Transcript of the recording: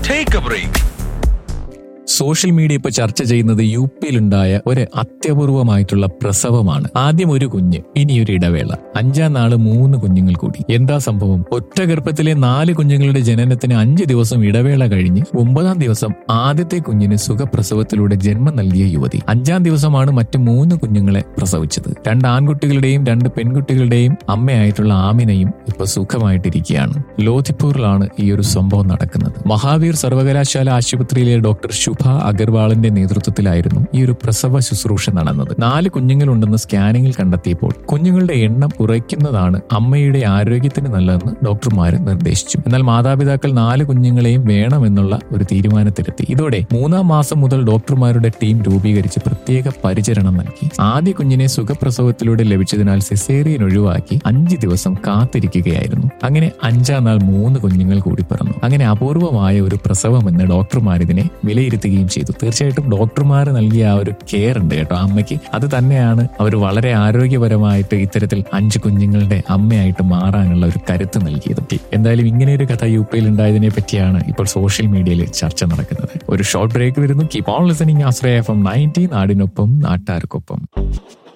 Take a break. Social media ഇപ്പൊ ചർച്ച ചെയ്യുന്നത് യു പിയിലുണ്ടായ ഒരു അത്യപൂർവമായിട്ടുള്ള പ്രസവമാണ് ആദ്യം ഒരു കുഞ്ഞ് ഇനി ഒരു ഇടവേള അഞ്ചാം നാള് മൂന്ന് കുഞ്ഞുങ്ങൾ കൂടി എന്താ സംഭവം ഒറ്റ ഗർഭത്തിലെ നാല് കുഞ്ഞുങ്ങളുടെ ജനനത്തിന് അഞ്ച് ദിവസം ഇടവേള കഴിഞ്ഞ് ഒമ്പതാം ദിവസം ആദ്യത്തെ കുഞ്ഞിന് സുഖപ്രസവത്തിലൂടെ ജന്മം നൽകിയ യുവതി അഞ്ചാം ദിവസമാണ് മറ്റു മൂന്ന് കുഞ്ഞുങ്ങളെ പ്രസവിച്ചത് രണ്ട് ആൺകുട്ടികളുടെയും രണ്ട് പെൺകുട്ടികളുടെയും അമ്മയായിട്ടുള്ള ആമിനയും ഇപ്പൊ സുഖമായിട്ടിരിക്കുകയാണ് ലോധിപ്പൂറിലാണ് ഈ ഒരു സംഭവം നടക്കുന്നത് മഹാവീർ സർവകലാശാല ആശുപത്രിയിലെ ഡോക്ടർ ശുഭ അഗർവാളിന്റെ നേതൃത്വത്തിലായിരുന്നു ഈ ഒരു പ്രസവ ശുശ്രൂഷ നടന്നത് നാല് കുഞ്ഞുങ്ങളുണ്ടെന്ന് സ്കാനിങ്ങിൽ കണ്ടെത്തിയപ്പോൾ കുഞ്ഞുങ്ങളുടെ എണ്ണം കുറയ്ക്കുന്നതാണ് അമ്മയുടെ ആരോഗ്യത്തിന് നല്ലതെന്ന് ഡോക്ടർമാർ നിർദ്ദേശിച്ചു എന്നാൽ മാതാപിതാക്കൾ നാല് കുഞ്ഞുങ്ങളെയും വേണമെന്നുള്ള ഒരു തീരുമാനത്തിലെത്തി ഇതോടെ മൂന്നാം മാസം മുതൽ ഡോക്ടർമാരുടെ ടീം രൂപീകരിച്ച് പ്രത്യേക പരിചരണം നൽകി ആദ്യ കുഞ്ഞിനെ സുഖപ്രസവത്തിലൂടെ ലഭിച്ചതിനാൽ സിസേറിയൻ ഒഴിവാക്കി അഞ്ച് ദിവസം കാത്തിരിക്കുകയായിരുന്നു അങ്ങനെ അഞ്ചാം നാൾ മൂന്ന് കുഞ്ഞുങ്ങൾ കൂടി പിറന്നു അങ്ങനെ അപൂർവമായ ഒരു പ്രസവമെന്ന് ഡോക്ടർമാർ ഇതിനെ വിലയിരുത്തുകയും ചെയ്തു തീർച്ചയായിട്ടും ഡോക്ടർമാർ നൽകിയ ആ ഒരു കെയർ ഉണ്ട് കേട്ടോ അമ്മയ്ക്ക് അത് തന്നെയാണ് അവർ വളരെ ആരോഗ്യപരമായിട്ട് ഇത്തരത്തിൽ അഞ്ച് കുഞ്ഞുങ്ങളുടെ അമ്മയായിട്ട് മാറാനുള്ള ഒരു കരുത്ത് നൽകിയത് എന്തായാലും ഇങ്ങനെ ഒരു കഥ യു പിയിൽ ഉണ്ടായതിനെ പറ്റിയാണ് ഇപ്പോൾ സോഷ്യൽ മീഡിയയിൽ ചർച്ച നടക്കുന്നത് ഒരു ഷോർട്ട് ബ്രേക്ക് വരുന്നു keep on listening Ashraya FM ninety നയൻറ്റി നാടിനൊപ്പം നാട്ടാർക്കൊപ്പം